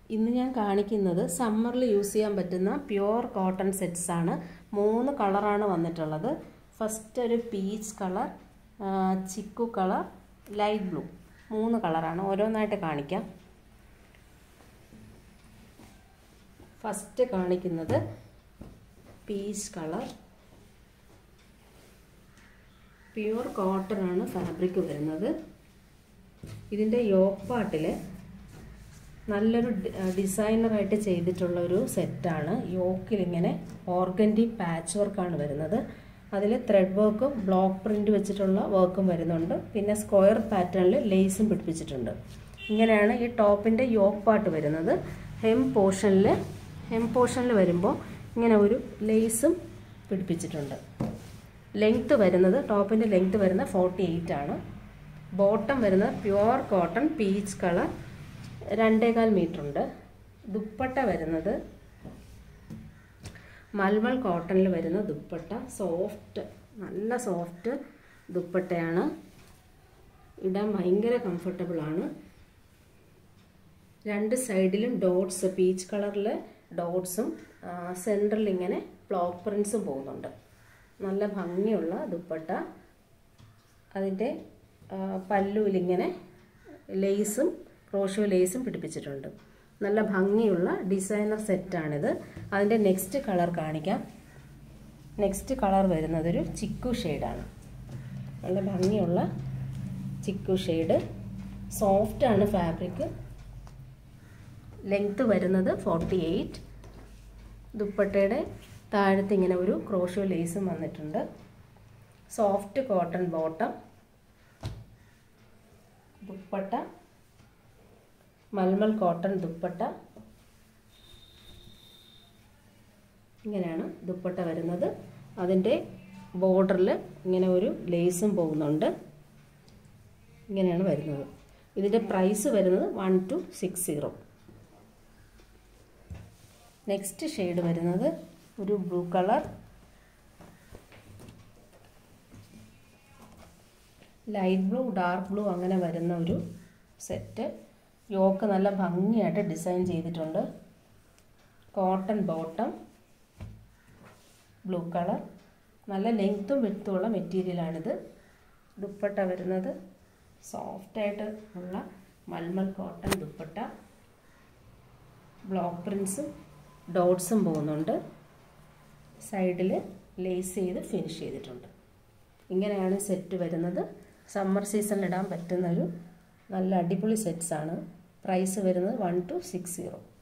ഇന്ന് ഞാൻ കാണിക്കുന്നത് സമ്മറിൽ യൂസ് ചെയ്യാൻ പറ്റുന്ന പ്യുവർ കോട്ടൺ സെറ്റ്സ് ആണ് മൂന്ന് കളറാണ് വന്നിട്ടുള്ളത് ഫസ്റ്റ് ഒരു peach colour chikoo colour light blue മൂന്ന് കളറാണ് ഓരോന്നായിട്ട് കാണിക്കാം ഫസ്റ്റ് കാണിക്കുന്നത് പീച്ച് കളർ പ്യുവർ കോട്ടൺ ആണ് ഫാബ്രിക് വരുന്നത് ഇതിൻ്റെ യോക്ക് പാട്ടിൽ നല്ലൊരു ഡിസൈനറായിട്ട് ചെയ്തിട്ടുള്ള ഒരു സെറ്റാണ് യോക്കിൽ ഇങ്ങനെ ഓർഗൻഡി പാച്ച് വർക്കാണ് വരുന്നത് അതിൽ ത്രെഡ് വർക്കും ബ്ലോക്ക് പ്രിൻ്റ് വെച്ചിട്ടുള്ള വർക്കും വരുന്നുണ്ട് പിന്നെ സ്ക്വയർ പാറ്റേണിൽ ലേസും പിടിപ്പിച്ചിട്ടുണ്ട് ഇങ്ങനെയാണ് ഈ ടോപ്പിൻ്റെ യോക്ക് പാർട്ട് വരുന്നത് ഹെം പോർഷനിൽ ഹെം പോർഷനിൽ വരുമ്പോൾ ഇങ്ങനെ ഒരു ലേസും പിടിപ്പിച്ചിട്ടുണ്ട് ലെങ്ത്ത് വരുന്നത് ടോപ്പിൻ്റെ ലെങ്ത്ത് വരുന്നത് ഫോർട്ടി എയ്റ്റ് ആണ് ബോട്ടം വരുന്നത് പ്യുവർ കോട്ടൺ പീച്ച് കളർ രണ്ടേകാൽ മീറ്റർ ഉണ്ട് ദുപ്പട്ട വരുന്നത് മൽമൽ കോട്ടണിൽ വരുന്ന ദുപ്പട്ട സോഫ്റ്റ് നല്ല സോഫ്റ്റ് ദുപ്പട്ടയാണ് ഇടാൻ ഭയങ്കര കംഫർട്ടബിൾ ആണ് രണ്ട് സൈഡിലും ഡോട്ട്സ് പീച്ച് കളറിൽ ഡോട്ട്സും സെൻറ്ററിൽ ഇങ്ങനെ ബ്ലോക്ക് പ്രിൻസും പോകുന്നുണ്ട് നല്ല ഭംഗിയുള്ള ദുപ്പട്ട അതിൻ്റെ പല്ലുവിലിങ്ങനെ ലേസും ക്രോഷോ ലേസും പിടിപ്പിച്ചിട്ടുണ്ട് നല്ല ഭംഗിയുള്ള ഡിസൈനർ സെറ്റാണിത് അതിൻ്റെ നെക്സ്റ്റ് കളർ കാണിക്കാം നെക്സ്റ്റ് കളർ വരുന്നതൊരു ചിക്കു ഷെയ്ഡാണ് നല്ല ഭംഗിയുള്ള ചിക്കു ഷെയ്ഡ് സോഫ്റ്റാണ് ഫാബ്രിക് ലെങ്ത്ത് വരുന്നത് ഫോർട്ടി എയ്റ്റ് ദുപ്പട്ടയുടെ താഴത്ത് ഇങ്ങനെ ഒരു ക്രോഷോ ലേസും വന്നിട്ടുണ്ട് soft cotton bottom dupatta mulmul cotton dupatta ഇങ്ങനെയാണ് ദുപ്പട്ട വരുന്നത് അതിൻ്റെ ബോർഡറിൽ ഇങ്ങനെ ഒരു ലേസും പോകുന്നുണ്ട് ഇങ്ങനെയാണ് വരുന്നത് ഇതിൻ്റെ പ്രൈസ് വരുന്നത് one two six zero next shade വരുന്നത് ഒരു blue colour light blue dark blue അങ്ങനെ വരുന്ന ഒരു സെറ്റ് യോക്ക് നല്ല ഭംഗിയായിട്ട് ഡിസൈൻ ചെയ്തിട്ടുണ്ട് കോട്ടൺ ബോട്ടം ബ്ലൂ കളർ നല്ല ലെങ്ത്തും വിട്ടുമുള്ള മെറ്റീരിയലാണിത് ദുപ്പട്ട വരുന്നത് സോഫ്റ്റായിട്ട് ഉള്ള മൽമൽ കോട്ടൺ ദുപ്പട്ട ബ്ലോക്ക് പ്രിൻസും ഡോട്ട്സും പോകുന്നുണ്ട് സൈഡിൽ ലേസ് ചെയ്ത് ഫിനിഷ് ചെയ്തിട്ടുണ്ട് ഇങ്ങനെയാണ് സെറ്റ് വരുന്നത് സമ്മർ സീസണിൽ ഇടാൻ പറ്റുന്ന ഒരു നല്ല അടിപൊളി സെറ്റ്സാണ് പ്രൈസ് വരുന്നത് വൺ ടു സിക്സ് സീറോ